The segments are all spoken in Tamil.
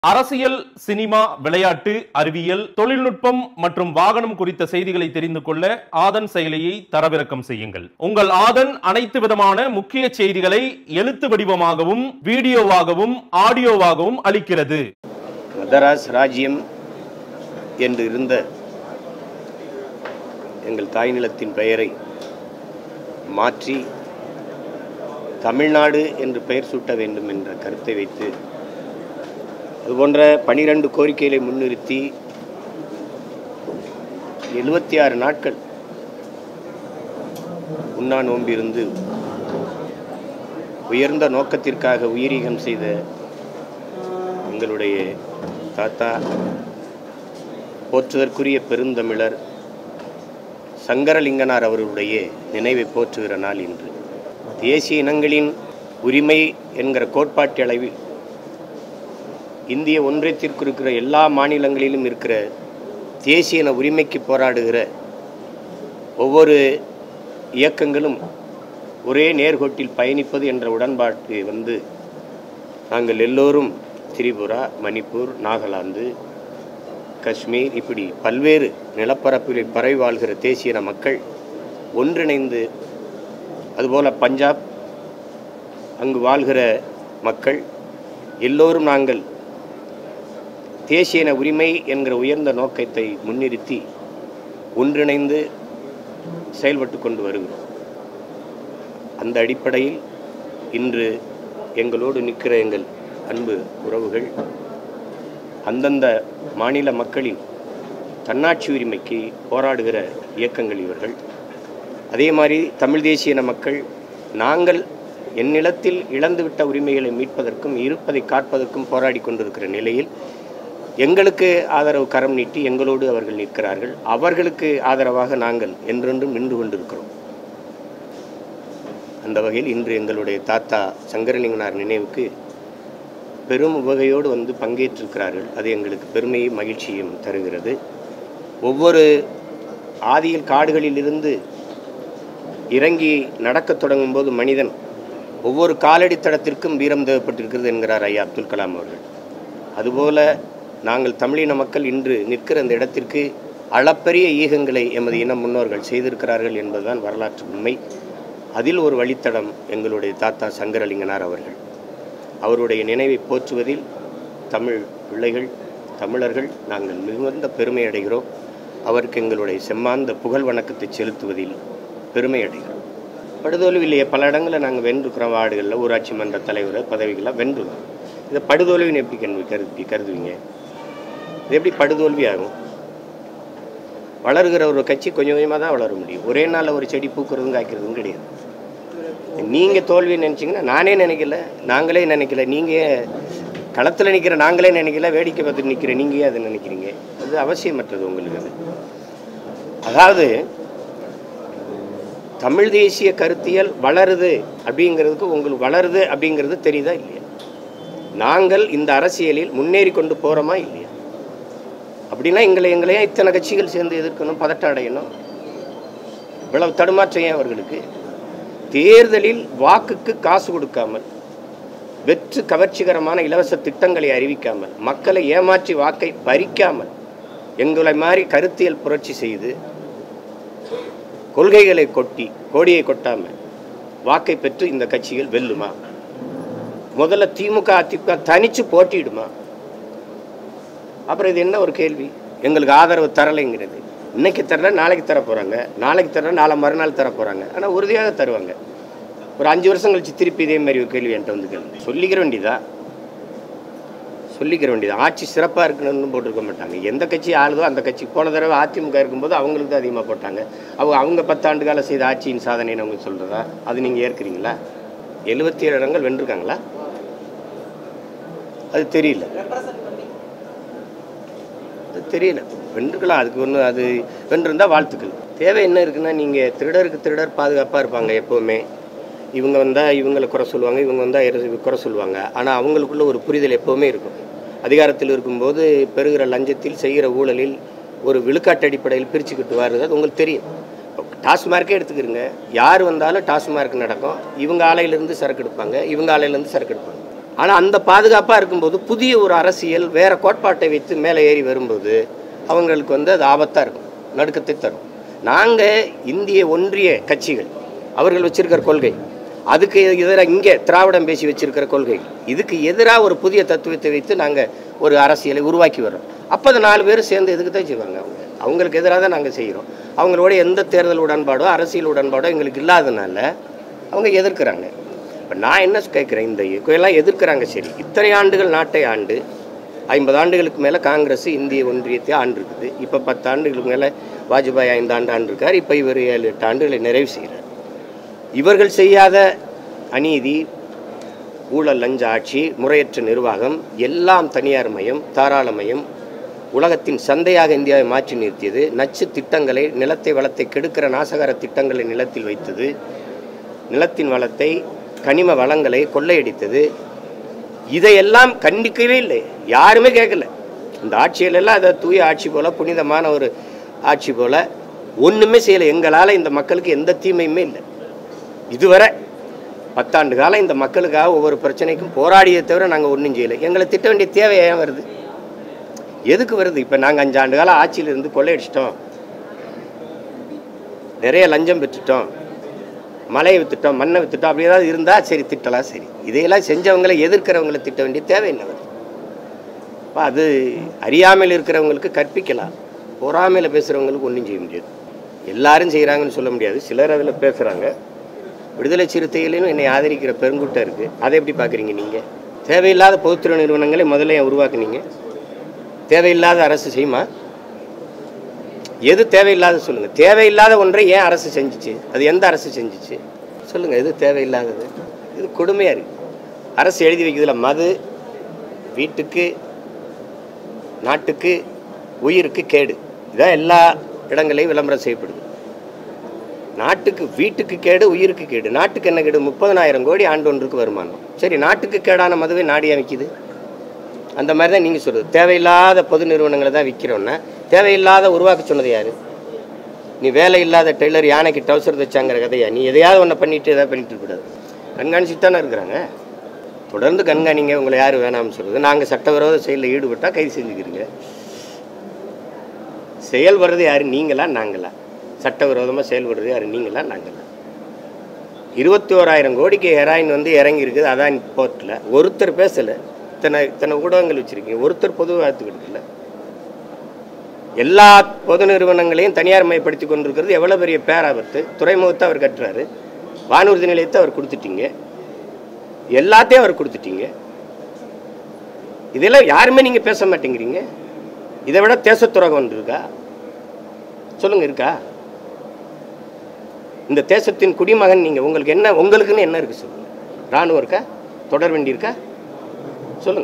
அரசியல் சினிமா விளையாட்டு அறிவியல் தொழில்நுட்பம் மற்றும் வாகனம் குறித்த செய்திகளை தெரிந்து கொள்ள ஆதன் செயலியை தரவிறக்கம் செய்யுங்கள் உங்கள் ஆதன் அனைத்து விதமான முக்கிய செய்திகளை எழுத்து வடிவமாகவும் வீடியோவாகவும் ஆடியோவாகவும் அளிக்கிறது மதராஸ் ராஜ்யம் என்று இருந்த எங்கள் தாய் நிலத்தின் பெயரை மாற்றி தமிழ்நாடு என்று பெயர் சூட்ட வேண்டும் என்ற கருத்தை வைத்து அதுபோன்ற பனிரெண்டு கோரிக்கைகளை முன்னிறுத்தி எழுபத்தி ஆறு நாட்கள் உண்ணா நோம்பிருந்து உயர்ந்த நோக்கத்திற்காக உயிரீகம் செய்த எங்களுடைய தாத்தா போற்றுதற்குரிய பெருந்தமிழர் சங்கரலிங்கனார் அவர்களுடைய நினைவை போற்றுகிற நாள் இன்று தேசிய இனங்களின் உரிமை என்கிற கோட்பாட்டு அளவில் இந்திய ஒன்றியத்திற்கு இருக்கிற எல்லா மாநிலங்களிலும் இருக்கிற தேசிய இன உரிமைக்கு போராடுகிற ஒவ்வொரு இயக்கங்களும் ஒரே நேர்கோட்டில் பயணிப்பது என்ற உடன்பாட்டு வந்து நாங்கள் எல்லோரும் திரிபுரா மணிப்பூர் நாகாலாந்து காஷ்மீர் இப்படி பல்வேறு நிலப்பரப்பில் பரவி வாழ்கிற தேசிய இன மக்கள் ஒன்றிணைந்து அதுபோல பஞ்சாப் அங்கு வாழ்கிற மக்கள் எல்லோரும் நாங்கள் தேசிய இன உரிமை என்கிற உயர்ந்த நோக்கத்தை முன்னிறுத்தி ஒன்றிணைந்து செயல்பட்டு கொண்டு வருகிறோம் அந்த அடிப்படையில் இன்று எங்களோடு நிற்கிற எங்கள் அன்பு உறவுகள் அந்தந்த மாநில மக்களின் தன்னாட்சி உரிமைக்கு போராடுகிற இயக்கங்கள் இவர்கள் அதே மாதிரி தமிழ் தேசிய இன மக்கள் நாங்கள் என் நிலத்தில் இழந்துவிட்ட உரிமைகளை மீட்பதற்கும் இருப்பதை காப்பதற்கும் போராடி கொண்டிருக்கிற நிலையில் எங்களுக்கு ஆதரவு கரம் நீட்டி எங்களோடு அவர்கள் நிற்கிறார்கள் அவர்களுக்கு ஆதரவாக நாங்கள் என்றென்றும் நின்று கொண்டிருக்கிறோம் அந்த வகையில் இன்று எங்களுடைய தாத்தா சங்கரலிங்கனார் நினைவுக்கு பெரும் உவகையோடு வந்து பங்கேற்றிருக்கிறார்கள் அது எங்களுக்கு பெருமையும் மகிழ்ச்சியும் தருகிறது ஒவ்வொரு ஆதியில் காடுகளிலிருந்து இறங்கி நடக்கத் தொடங்கும் போது மனிதன் ஒவ்வொரு காலடி தடத்திற்கும் வீரம் தேவைப்பட்டிருக்கிறது என்கிறார் ஐயா அப்துல் கலாம் அவர்கள் அதுபோல நாங்கள் தமிழின மக்கள் இன்று நிற்கிற அந்த இடத்திற்கு அளப்பரிய ஈகங்களை எமது இன முன்னோர்கள் செய்திருக்கிறார்கள் என்பதுதான் வரலாற்று உண்மை அதில் ஒரு வழித்தடம் எங்களுடைய தாத்தா சங்கரலிங்கனார் அவர்கள் அவருடைய நினைவை போற்றுவதில் தமிழ் பிள்ளைகள் தமிழர்கள் நாங்கள் மிகுந்த பெருமை அடைகிறோம் அவருக்கு எங்களுடைய செம்மாந்த புகழ் வணக்கத்தை செலுத்துவதில் பெருமை அடைகிறோம் படுதோல்வி இல்லையே பல இடங்களில் நாங்கள் வென்றிருக்கிறோம் வார்டுகளில் ஊராட்சி மன்ற தலைவர் பதவிகள்லாம் வென்றுக்கிறோம் இதை படுதோல்வின்னு எப்படி கருவி கருதி கருதுவீங்க இது எப்படி படுதோல்வி ஆகும் வளர்கிற ஒரு கட்சி கொஞ்சம் கொஞ்சமாக தான் வளர முடியும் ஒரே நாளில் ஒரு செடி பூக்கிறதும் காய்க்கிறதும் கிடையாது நீங்கள் தோல்வி நினச்சிங்கன்னா நானே நினைக்கல நாங்களே நினைக்கல நீங்கள் களத்தில் நிற்கிற நாங்களே நினைக்கல வேடிக்கை பார்த்து நிற்கிற நீங்கள் அதை நினைக்கிறீங்க அது அவசியமற்றது உங்களுக்கு அது அதாவது தமிழ் தேசிய கருத்தியல் வளருது அப்படிங்கிறதுக்கு உங்களுக்கு வளருது அப்படிங்கிறது தெரியுதா இல்லையா நாங்கள் இந்த அரசியலில் முன்னேறி கொண்டு போகிறோமா இல்லையா அப்படின்னா எங்களை எங்களையே இத்தனை கட்சிகள் சேர்ந்து எதிர்க்கணும் பதட்டம் அடையணும் இவ்வளவு தடுமாற்றம் ஏன் அவர்களுக்கு தேர்தலில் வாக்குக்கு காசு கொடுக்காமல் வெற்று கவர்ச்சிகரமான இலவச திட்டங்களை அறிவிக்காமல் மக்களை ஏமாற்றி வாக்கை பறிக்காமல் எங்களை மாதிரி கருத்தியல் புரட்சி செய்து கொள்கைகளை கொட்டி கோடியை கொட்டாமல் வாக்கை பெற்று இந்த கட்சிகள் வெல்லுமா முதல்ல திமுக அதிமுக தனிச்சு போட்டியிடுமா அப்புறம் இது என்ன ஒரு கேள்வி எங்களுக்கு ஆதரவு தரலைங்கிறது இன்னைக்கு தரல நாளைக்கு தர போகிறாங்க நாளைக்கு தரல நாளை மறுநாள் தர போகிறாங்க ஆனால் உறுதியாக தருவாங்க ஒரு அஞ்சு வருஷம் கழிச்சு திருப்பி இதே மாதிரி ஒரு கேள்வி என்கிட்ட வந்து கேள்வி சொல்லிக்கிற வேண்டியதா சொல்லிக்கிற வேண்டியது ஆட்சி சிறப்பாக இருக்கணும்னு போட்டிருக்க மாட்டாங்க எந்த கட்சி ஆளுதோ அந்த கட்சி போன தடவை அதிமுக இருக்கும்போது அவங்களுக்கு தான் அதிகமாக போட்டாங்க அவங்க அவங்க பத்தாண்டு காலம் செய்த ஆட்சியின் சாதனைன்னு அவங்க சொல்கிறதா அது நீங்கள் ஏற்கிறீங்களா எழுபத்தி ஏழு இடங்கள் வென்றிருக்காங்களா அது தெரியல அது தெரியல வென்றுக்கலாம் அதுக்கு ஒன்று அது வென்றிருந்தால் வாழ்த்துக்கள் தேவை என்ன இருக்குன்னா நீங்கள் திருடருக்கு திருடர் பாதுகாப்பாக இருப்பாங்க எப்போவுமே இவங்க வந்தால் இவங்களை குறை சொல்லுவாங்க இவங்க வந்தால் குறை சொல்லுவாங்க ஆனால் அவங்களுக்குள்ள ஒரு புரிதல் எப்போவுமே இருக்கும் அதிகாரத்தில் இருக்கும்போது பெறுகிற லஞ்சத்தில் செய்கிற ஊழலில் ஒரு விழுக்காட்டு அடிப்படையில் பிரிச்சுக்கிட்டு வருது அது உங்களுக்கு தெரியும் டாஸ்மார்க்கே எடுத்துக்கிறங்க யார் வந்தாலும் டாஸ்மார்க் நடக்கும் இவங்க ஆலையிலேருந்து சரக்கு எடுப்பாங்க இவங்க ஆலையிலேருந்து சரக்கு எடுப்பாங்க ஆனால் அந்த பாதுகாப்பாக இருக்கும்போது புதிய ஒரு அரசியல் வேற கோட்பாட்டை வைத்து மேலே ஏறி வரும்போது அவங்களுக்கு வந்து அது ஆபத்தாக இருக்கும் நடுக்கத்தை தரும் நாங்கள் இந்திய ஒன்றிய கட்சிகள் அவர்கள் வச்சிருக்கிற கொள்கை அதுக்கு எதிராக இங்கே திராவிடம் பேசி வச்சிருக்கிற கொள்கை இதுக்கு எதிராக ஒரு புதிய தத்துவத்தை வைத்து நாங்கள் ஒரு அரசியலை உருவாக்கி வர்றோம் அப்போ அது நாலு பேரும் சேர்ந்து எதுக்கு தான் செய்வாங்க அவங்க அவங்களுக்கு எதிராக தான் நாங்கள் செய்கிறோம் அவங்களோட எந்த தேர்தல் உடன்பாடோ அரசியல் உடன்பாடோ எங்களுக்கு இல்லாதனால அவங்க எதிர்க்கிறாங்க இப்போ நான் என்ன கேட்குறேன் இந்த எல்லாம் எதிர்க்கிறாங்க சரி இத்தனை ஆண்டுகள் நாட்டை ஆண்டு ஐம்பது ஆண்டுகளுக்கு மேலே காங்கிரஸ் இந்திய ஒன்றியத்தை ஆண்டிருக்குது இப்போ பத்து ஆண்டுகளுக்கு மேலே வாஜ்பாய் ஐந்து ஆண்டு ஆண்டிருக்கார் இப்போ இவர் ஏழு எட்டு ஆண்டுகளை நிறைவு செய்கிறார் இவர்கள் செய்யாத அநீதி ஊழல் லஞ்ச ஆட்சி முறையற்ற நிர்வாகம் எல்லாம் தனியார் மயம் தாராளமயம் உலகத்தின் சந்தையாக இந்தியாவை மாற்றி நிறுத்தியது நச்சு திட்டங்களை நிலத்தை வளத்தை கெடுக்கிற நாசகர திட்டங்களை நிலத்தில் வைத்தது நிலத்தின் வளத்தை கனிம வளங்களை கொள்ளையடித்தது இதையெல்லாம் கண்டிக்கவே இல்லை யாருமே கேட்கல இந்த ஆட்சியிலெல்லாம் அதை தூய ஆட்சி போல புனிதமான ஒரு ஆட்சி போல ஒன்றுமே செய்யலை எங்களால் இந்த மக்களுக்கு எந்த தீமையுமே இல்லை இதுவரை பத்தாண்டு காலம் இந்த மக்களுக்காக ஒவ்வொரு பிரச்சனைக்கும் போராடியதை தவிர நாங்கள் ஒன்றும் செய்யலை எங்களை திட்ட வேண்டிய தேவை ஏன் வருது எதுக்கு வருது இப்போ நாங்கள் அஞ்சு ஆண்டு காலம் ஆட்சியில் இருந்து கொள்ளையடிச்சிட்டோம் நிறைய லஞ்சம் பெற்றுட்டோம் மலையை வித்துட்டோம் மண்ணை வித்துட்டோம் அப்படி ஏதாவது இருந்தால் சரி திட்டலாம் சரி இதையெல்லாம் செஞ்சவங்களை எதிர்க்கிறவங்களை திட்ட வேண்டிய தேவை என்ன வருது அப்ப அது அறியாமையில் இருக்கிறவங்களுக்கு கற்பிக்கலாம் பொறாமையில் பேசுகிறவங்களுக்கு ஒன்றும் செய்ய முடியாது எல்லாரும் செய்கிறாங்கன்னு சொல்ல முடியாது சிலர் அதில் பேசுகிறாங்க விடுதலை சிறுத்தைகளிலும் என்னை ஆதரிக்கிற பெருங்கூட்டம் இருக்குது அதை எப்படி பார்க்குறீங்க நீங்கள் தேவையில்லாத பொதுத்துறை நிறுவனங்களை முதல்ல ஏன் உருவாக்குனீங்க தேவையில்லாத அரசு செய்யுமா எது தேவையில்லாத சொல்லுங்கள் தேவையில்லாத ஒன்றை ஏன் அரசு செஞ்சுச்சு அது எந்த அரசு செஞ்சுச்சு சொல்லுங்கள் எது தேவையில்லாதது இது கொடுமையாக இருக்குது அரசு எழுதி வைக்கிறதுல மது வீட்டுக்கு நாட்டுக்கு உயிருக்கு கேடு இதான் எல்லா இடங்களையும் விளம்பரம் செய்யப்படுது நாட்டுக்கு வீட்டுக்கு கேடு உயிருக்கு கேடு நாட்டுக்கு என்ன கேடு முப்பதனாயிரம் கோடி ஆண்டு ஒன்றுக்கு வருமானம் சரி நாட்டுக்கு கேடான மதுவை நாடியா விற்கிது அந்த மாதிரி தான் நீங்கள் சொல்கிறது தேவையில்லாத பொது நிறுவனங்களை தான் விற்கிறோன்னா தேவையில்லாத உருவாக்க சொன்னது யார் நீ வேலை இல்லாத டெய்லர் யானைக்கு டவுசர் தைச்சாங்கிற கதையா நீ எதையாவது ஒன்றை பண்ணிட்டு எதாவது பண்ணிட்டு இருக்கக்கூடாது கண்காணிச்சுட்டு தானே இருக்கிறாங்க தொடர்ந்து கண்காணிங்க உங்களை யார் வேணாம்னு சொல்கிறது நாங்கள் சட்டவிரோத செயலில் ஈடுபட்டால் கைது செஞ்சுக்கிறீங்க செயல்படுறது யார் நீங்களா நாங்களா சட்டவிரோதமாக செயல்படுறது யார் நீங்களா நாங்களா இருபத்தி ஓராயிரம் கோடிக்கு ஹெராயின் வந்து இறங்கி இருக்குது அதான் போர்ட்டில் ஒருத்தர் பேசலை இத்தனை இத்தனை ஊடகங்கள் வச்சுருக்கீங்க ஒருத்தர் பொது வாழ்த்து கொடுக்கல எல்லா பொது நிறுவனங்களையும் தனியார் மயப்படுத்தி கொண்டிருக்கிறது எவ்வளோ பெரிய பேராபத்து துறைமுகத்தை அவர் கட்டுறாரு வானூர்தி நிலையத்தை அவர் கொடுத்துட்டீங்க எல்லாத்தையும் அவர் கொடுத்துட்டீங்க இதெல்லாம் யாருமே நீங்கள் பேச மாட்டேங்கிறீங்க இதை விட தேசத்துறகம் ஒன்று இருக்கா சொல்லுங்க இருக்கா இந்த தேசத்தின் குடிமகன் நீங்கள் உங்களுக்கு என்ன உங்களுக்குன்னு என்ன இருக்குது சொல்லுங்க ராணுவம் இருக்கா தொடர் வண்டி இருக்கா சொல்லுங்க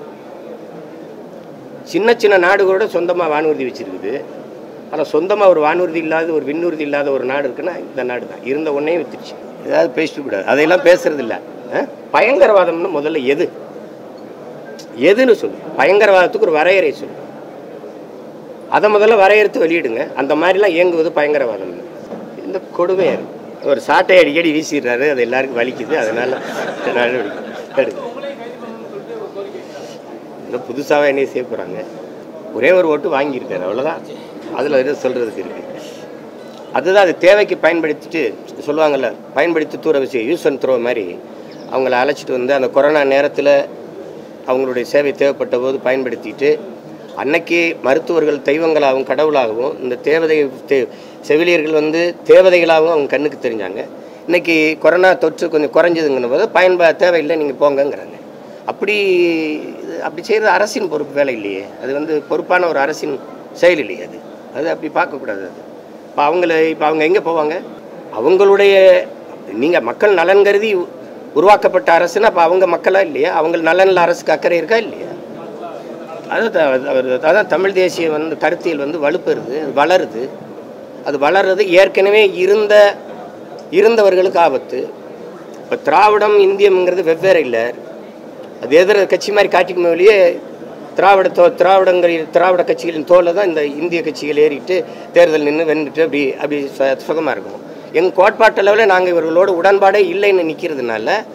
சின்ன சின்ன நாடுகளோட சொந்தமாக வானூர்தி வச்சிருக்குது ஆனால் சொந்தமாக ஒரு வானூர்தி இல்லாத ஒரு விண்ணூர்தி இல்லாத ஒரு நாடு இருக்குன்னா இந்த நாடு தான் இருந்த ஒன்றையும் வித்துருச்சு ஏதாவது பேசிட்டு கூடாது அதையெல்லாம் பேசுறது இல்லை பயங்கரவாதம்னு முதல்ல எது எதுன்னு சொல்லு பயங்கரவாதத்துக்கு ஒரு வரையறை சொல்லு அதை முதல்ல வரையறுத்து வெளியிடுங்க அந்த மாதிரிலாம் இயங்குவது பயங்கரவாதம் இந்த கொடுமையாக இருக்கு ஒரு சாட்டை அடிக்கடி வீசிடுறாரு அது எல்லாருக்கும் வலிக்குது அதனால நடவடிக்கை எடுங்க இன்னும் புதுசாக என்னைய செய்ய போகிறாங்க ஒரே ஒரு ஓட்டு வாங்கியிருக்காரு அவ்வளோதான் அதில் எதுவும் சொல்கிறதுக்கு இருக்குது அதுதான் அது தேவைக்கு பயன்படுத்திட்டு சொல்லுவாங்கள்ல பயன்படுத்தி தூர விஷயம் யூஸ் அண்ட் த்ரோ மாதிரி அவங்கள அழைச்சிட்டு வந்து அந்த கொரோனா நேரத்தில் அவங்களுடைய சேவை தேவைப்பட்ட போது பயன்படுத்திட்டு அன்னைக்கு மருத்துவர்கள் தெய்வங்களாகவும் கடவுளாகவும் இந்த தேவதை தே செவிலியர்கள் வந்து தேவதைகளாகவும் அவங்க கண்ணுக்கு தெரிஞ்சாங்க இன்னைக்கு கொரோனா தொற்று கொஞ்சம் குறைஞ்சதுங்கிற போது பயன்பா தேவையில்லை நீங்கள் போங்கங்கிறாங்க அப்படி இது- அப்படி செய்கிறது அரசின் பொறுப்பு வேலை இல்லையே அது வந்து பொறுப்பான ஒரு அரசின் செயல் இல்லையே அது அது அப்படி பார்க்கக்கூடாது அது இப்போ அவங்கள இப்போ அவங்க எங்கே போவாங்க அவங்களுடைய நீங்கள் மக்கள் நலன் கருதி உ- உருவாக்கப்பட்ட அரசுன்னா அப்போ அவங்க மக்களா இல்லையா அவங்க நலனில் அரசுக்கு அக்கறை இருக்கா இல்லையா அதுதான் அது- அவர் அதான் தமிழ் தேசிய வந்து கருத்தியல் வந்து வலுப்பெறுது அது வளருது அது வளர்றது ஏற்கனவே இருந்த இருந்தவர்களுக்கு ஆபத்து இப்போ திராவிடம் இந்தியம்ங்கிறது வெவ்வேறு இல்லை அது எதிர கட்சி மாதிரி காட்டிக்குமே வெளியே திராவிட தோ திராவிடங்களில் திராவிட கட்சிகளின் தோலை தான் இந்த இந்திய கட்சிகள் ஏறிட்டு தேர்தல் நின்று வென்றுட்டு அப்படி அப்படி சு- சுகமாக இருக்கும் எங்கள் கோட்பாட்டு அளவில் நாங்கள் இவர்களோட உடன்பாடே இல்லைன்னு நிற்கிறதுனால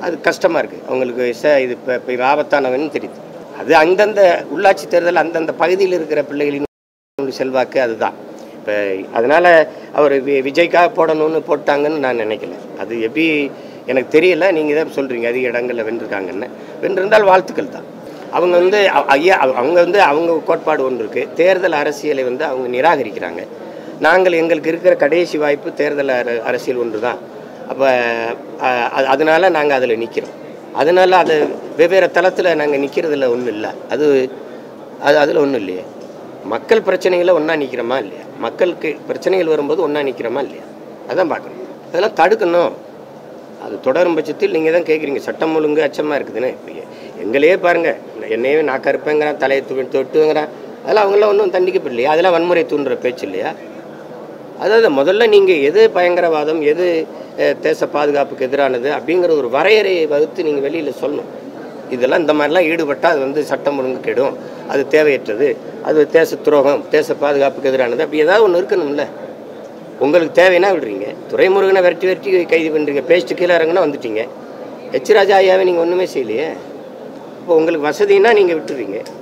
அது கஷ்டமாக இருக்குது அவங்களுக்கு ச இது இப்போ இப்போ ஆபத்தானவன்னு தெரியுது அது அந்தந்த உள்ளாட்சி தேர்தல் அந்தந்த பகுதியில் இருக்கிற பிள்ளைகளின் செல்வாக்கு அதுதான் இப்போ அதனால் அவர் வி- விஜய்க்காக போடணும்னு போட்டாங்கன்னு நான் நினைக்கல அது எப்படி எனக்கு தெரியல நீங்கள் தான் சொல்கிறீங்க அதிக இடங்களில் வென்றிருக்காங்கன்னு வென்றிருந்தால் வாழ்த்துக்கள் தான் அவங்க வந்து அ- ஐயா அவ- அவங்க வந்து அவங்க கோட்பாடு ஒன்று இருக்குது தேர்தல் அரசியலை வந்து அவங்க நிராகரிக்கிறாங்க நாங்கள் எங்களுக்கு இருக்கிற கடைசி வாய்ப்பு தேர்தல் அர அரசியல் ஒன்று தான் அப்போ அதனால நாங்கள் அதில் நிற்கிறோம் அதனால அது வெவ்வேறு தளத்தில் நாங்கள் நிற்கிறதுல ஒன்றும் இல்லை அது அது அதில் ஒன்றும் இல்லையே மக்கள் பிரச்சனைகளை ஒன்றா நிற்கிறோமா இல்லையா மக்களுக்கு பிரச்சனைகள் வரும்போது ஒன்றா நிற்கிறோமா இல்லையா அதான் பார்க்கணும் அதெல்லாம் தடுக்கணும் அது தொடரும் பட்சத்தில் நீங்கள் தான் கேட்குறீங்க சட்டம் ஒழுங்கு அச்சமாக இருக்குதுன்னு இப்போ எங்களையே பாருங்கள் என்னையே நான் கருப்பேங்கிறான் தலையை து தொட்டுங்கிறான் அதெல்லாம் அவங்களாம் ஒன்றும் தண்டிக்கப்படலையா அதெல்லாம் வன்முறை தூண்டுற பேச்சு இல்லையா அதாவது முதல்ல நீங்கள் எது பயங்கரவாதம் எது அஹ், தேச பாதுகாப்புக்கு எதிரானது அப்படிங்கிற ஒரு வரையறையை வகுத்து நீங்கள் வெளியில் சொல்லணும் இதெல்லாம் இந்த மாதிரிலாம் ஈடுபட்டால் அது வந்து சட்டம் ஒழுங்கு கெடும் அது தேவையற்றது அது தேச துரோகம் தேச பாதுகாப்புக்கு எதிரானது அப்படி ஏதாவது ஒன்று இருக்கணும்ல உங்களுக்கு தேவைன்னா விடுறீங்க துரைமுருகனை விரட்டி விரட்டி கைது பண்ணுறீங்க பேஸ்ட்டு கீழே இறங்குனா வந்துட்டீங்க எச் ராஜா ஐயாவை நீங்கள் ஒன்றுமே செய்யலையே இப்போ உங்களுக்கு வசதின்னா நீங்கள் விட்டுறீங்க